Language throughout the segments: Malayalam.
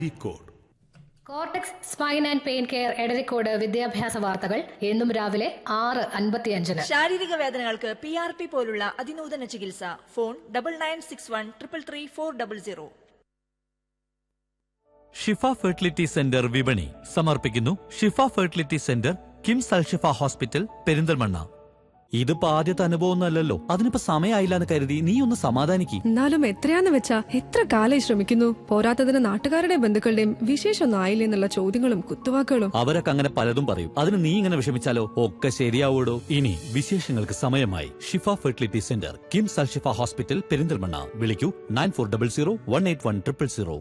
code cortex spine and pain care Edarikode വിദ്യാഭ്യാസ വാർത്തകൾ എന്നും രാവിലെ ആറ് അൻപത്തിയഞ്ചിന് ശാരീരിക വേദനകൾക്ക് പി ആർ പി പോലുള്ള അതിനൂതന ചികിത്സ phone double nine six one triple three four double zero Shifa fertility centre വിപണി സമർപ്പിക്കുന്നു Shifa fertility centre KIMS Alshifa hospital Perinthalmanna ഇതിപ്പോ ആദ്യത്തെ അനുഭവമൊന്നുമല്ലല്ലോ അതിനിപ്പോ സമയമായില്ല എന്ന് കരുതി നീ ഒന്ന് സമാധാനിക്ക് എന്നാലും എത്രയാന്ന് വെച്ചാ എത്ര കാലായി ശ്രമിക്കുന്നു പോരാത്തതിന് നാട്ടുകാരുടെയും ബന്ധുക്കളുടെയും വിശേഷമൊന്നും ആയില്ലേ എന്നുള്ള ചോദ്യങ്ങളും കുത്തുവാക്കുകളും അവരൊക്കെ അങ്ങനെ പലതും പറയും അതിന് നീ ഇങ്ങനെ വിഷമിച്ചാലോ ഒക്കെ ശരിയാവൂടോ ഇനി വിശേഷങ്ങൾക്ക് സമയമായി Shifa fertility centre KIMS Alshifa hospital Perinthalmanna വിളിക്കൂ nine four double zero one eight one triple zero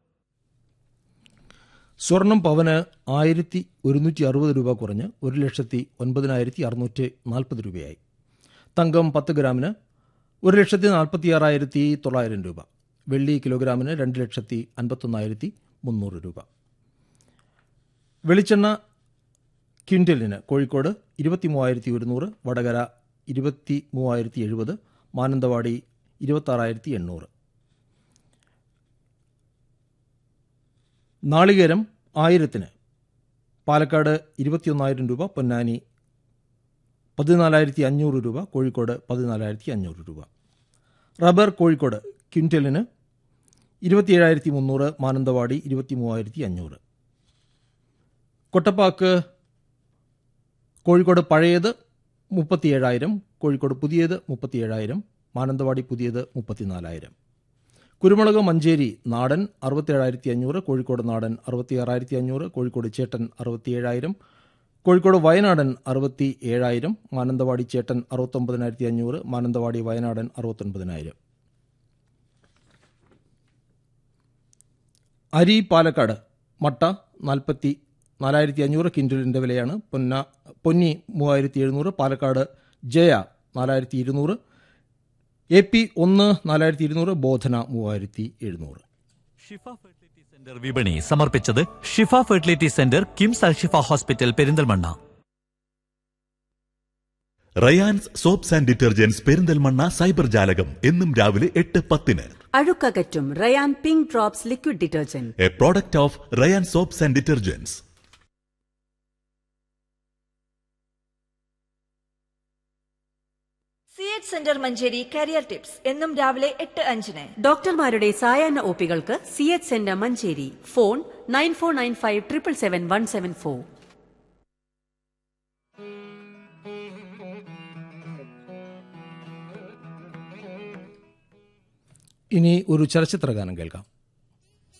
സ്വർണം പവന് ആയിരത്തി ഒരുന്നൂറ്റി അറുപത് രൂപ കുറഞ്ഞ് ഒരു ലക്ഷത്തി ഒൻപതിനായിരത്തി അറുന്നൂറ്റി നാൽപ്പത് രൂപയായി തങ്കം പത്ത് ഗ്രാമിന് ഒരു ലക്ഷത്തി നാൽപ്പത്തി ആറായിരത്തി തൊള്ളായിരം രൂപ വെള്ളി കിലോഗ്രാമിന് രണ്ട് ലക്ഷത്തി അൻപത്തൊന്നായിരത്തി മുന്നൂറ് രൂപ വെളിച്ചെണ്ണ ക്വിൻ്റലിന് കോഴിക്കോട് ഇരുപത്തി മൂവായിരത്തി ഒരുന്നൂറ് വടകര ഇരുപത്തി മൂവായിരത്തി എഴുപത് മാനന്തവാടി ഇരുപത്താറായിരത്തി എണ്ണൂറ് നാളികേരം ആയിരത്തിന് പാലക്കാട് ഇരുപത്തിയൊന്നായിരം രൂപ പൊന്നാനി പതിനാലായിരത്തി അഞ്ഞൂറ് രൂപ കോഴിക്കോട് പതിനാലായിരത്തി അഞ്ഞൂറ് രൂപ റബ്ബർ കോഴിക്കോട് ക്വിൻ്റലിന് ഇരുപത്തിയേഴായിരത്തി മുന്നൂറ് മാനന്തവാടി ഇരുപത്തി മൂവായിരത്തി അഞ്ഞൂറ് കൊട്ടപ്പാക്ക് കോഴിക്കോട് പഴയത് മുപ്പത്തിയേഴായിരം കോഴിക്കോട് പുതിയത് മുപ്പത്തിയേഴായിരം മാനന്തവാടി പുതിയത് മുപ്പത്തിനാലായിരം കുരുമുളക് മഞ്ചേരി നാടൻ അറുപത്തിയേഴായിരത്തി അഞ്ഞൂറ് കോഴിക്കോട് നാടൻ അറുപത്തിയാറായിരത്തി അഞ്ഞൂറ് കോഴിക്കോട് ചേട്ടൻ അറുപത്തിയേഴായിരം കോഴിക്കോട് വയനാടൻ അറുപത്തി ഏഴായിരം മാനന്തവാടി ചേട്ടൻ അറുപത്തൊമ്പതിനായിരത്തി അഞ്ഞൂറ് മാനന്തവാടി വയനാടൻ അറുപത്തൊൻപതിനായിരം അരി പാലക്കാട് മട്ട നാൽപ്പത്തി നാലായിരത്തി അഞ്ഞൂറ് കിൻഡലിൻ്റെ വിലയാണ് പൊന്ന പൊന്നി മൂവായിരത്തി എഴുന്നൂറ് പാലക്കാട് ജയ നാലായിരത്തി ഇരുന്നൂറ് എ പി ഒന്ന് നാലായിരത്തി ഇരുന്നൂറ് ബോധന മൂവായിരത്തി എഴുന്നൂറ് ഷിഫ ഫെർട്ടിലിറ്റി സെന്റർ വിപണി സമർപ്പിച്ചത് Shifa fertility centre KIMS Alshifa hospital Perinthalmanna Rayan's soaps and detergents Perinthalmanna cyber ജാലകം എന്നും രാവിലെ എട്ട് പത്തിന് അഴുക്കകറ്റും Rayan pink drops liquid detergent a product of Rayan soaps and detergents C H centre Manjeri career tips എന്നും രാവിലെ എട്ട് അഞ്ചിന് ഡോക്ടർമാരുടെ സായാഹ്ന ഒപികൾക്ക് C H centre Manjeri phone nine four nine five triple seven one seven four ഇനി ഒരു ചലച്ചിത്ര ഗാനം കേൾക്കാം